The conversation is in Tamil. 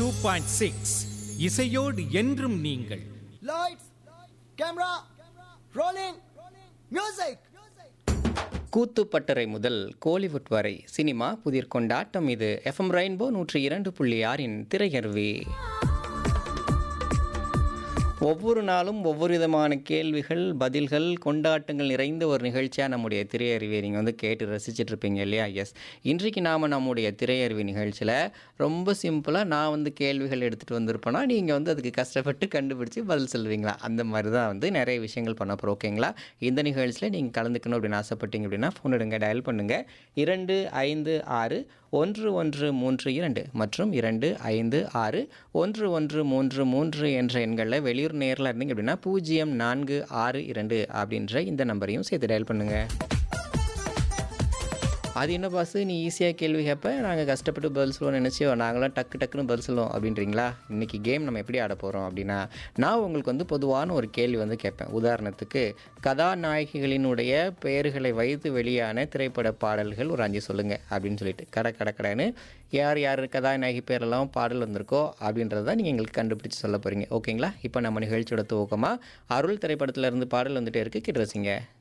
பாயிண்ட் சிக்ஸ் இசையோடு என்றும் நீங்கள் Lights, camera, rolling, music. Koothu-P-Pattarai முதல் கோலிவுட் வரை சினிமா புதிர் கொண்டாட்டம் இது எஃப்எம் ரெயின்போ நூற்றி இரண்டு புள்ளி ஆறின் திரையருவி ஒவ்வொரு நாளும் ஒவ்வொரு விதமான கேள்விகள் பதில்கள் கொண்டாட்டங்கள் நிறைந்த ஒரு நிகழ்ச்சியாக நம்முடைய திரையருவியை நீங்கள் வந்து கேட்டு ரசிச்சிட்டு இருப்பீங்க இல்லையா எஸ் இன்றைக்கு நாம் நம்முடைய திரையருவி நிகழ்ச்சியில் ரொம்ப சிம்பிளாக நான் வந்து கேள்விகள் எடுத்துகிட்டு வந்திருப்பேன்னா நீங்கள் வந்து அதுக்கு கஷ்டப்பட்டு கண்டுபிடிச்சி பதில் சொல்லுவீங்களா அந்த மாதிரி தான் வந்து நிறைய விஷயங்கள் பண்ண போகிறோம் ஓகேங்களா இந்த நிகழ்ச்சியில் நீங்கள் கலந்துக்கணும் அப்படின்னு ஆசைப்பட்டீங்க அப்படின்னா ஃபோன் எடுங்க டயல் பண்ணுங்கள் இரண்டு ஐந்து ஆறு ஒன்று ஒன்று மூன்று இரண்டு மற்றும் இரண்டு ஐந்து ஆறு ஒன்று ஒன்று மூன்று மூன்று என்ற எண்களில் வெளியூர் நேரில் இருந்தீங்க அப்படின்னா பூஜ்ஜியம் நான்கு ஆறு இரண்டு அப்படின்ற இந்த நம்பரையும் சேர்த்து டயல் பண்ணுங்கள் அது என்ன பாஸ் நீ ஈஸியாக கேள்வி கேட்ப நாங்கள் கஷ்டப்பட்டு பதில் சொல்லுவோம் நினச்சியோ நாங்களாம் டக்கு டக்குன்னு பதில் சொல்லுவோம் அப்படின்றீங்களா இன்றைக்கி கேம் நம்ம எப்படி ஆட போகிறோம் அப்படின்னா நான் உங்களுக்கு வந்து பொதுவான ஒரு கேள்வி வந்து கேட்பேன் உதாரணத்துக்கு கதாநாயகிகளினுடைய பெயர்களை வைத்து வெளியான திரைப்பட பாடல்கள் ஒரு அஞ்சு சொல்லுங்கள் அப்படின்னு சொல்லிட்டு கடை கடை கடைன்னு யார் யார் கதாநாயகி பேரெல்லாம் பாடல் வந்திருக்கோ அப்படின்றத நீங்கள் எங்களுக்கு கண்டுபிடிச்சு சொல்ல போகிறீங்க ஓகேங்களா இப்போ நம்ம நிகழ்ச்சியோட துவக்கமாக அருள் திரைப்படத்துல இருந்து பாடல் வந்துட்டே இருக்குது கிட்ட ரசிங்க